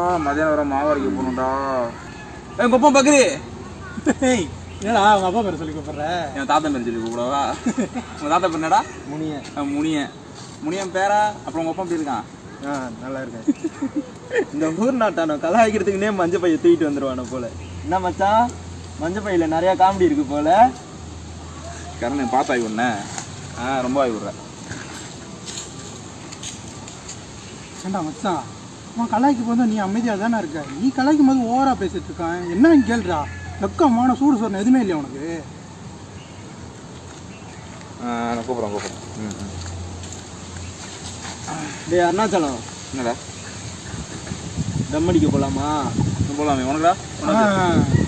மதியானம் வர மாவு அரைக்க போகணும்டா எங்க அப்பா பக்ரி ஏய் என்னடா உங்க அப்பா பேர் சொல்லி கூப்பிடுற என் தாத்தா பேர் சொல்லி கூப்பிடவா உங்க தாத்தா பேர் என்னடா முனிய அஹ் முனியன் முனியன் பேரா அப்புறம் உங்க அப்பா எப்படி இருக்கான் ஆ நல்லா இருக்கேன் இந்த ஊர் நாட்டானோ கலாய்க்கிறதுக்குனே மஞ்சள் பைய தூக்கிட்டு வந்துருவானோ போல என்ன மச்சான் மஞ்சள் பையில நிறைய காமெடி இருக்கு போல கரண் பார்த்து ஆகி விடுனே ஆ ரொம்ப ஆகி விடுறேன் ஏண்டா மச்சான் அவன் கலாய்க்கு போது நீ அமைதியாக தானே இருக்க நீ கலாய்க்கும் போது ஓவரா பேசிட்டு இருக்கான் என்னன்னு கேளுடா வெக்கமான சூடு சொன்ன எதுவுமே இல்லையா உனக்கு நான் கூப்பிட்றேன் கூப்பிட்றேன் ம் ம். டேய் அருணாச்சலம் என்னடா தம் அடிக்க போலாமா போகலாமே உனக்குடா ஆ,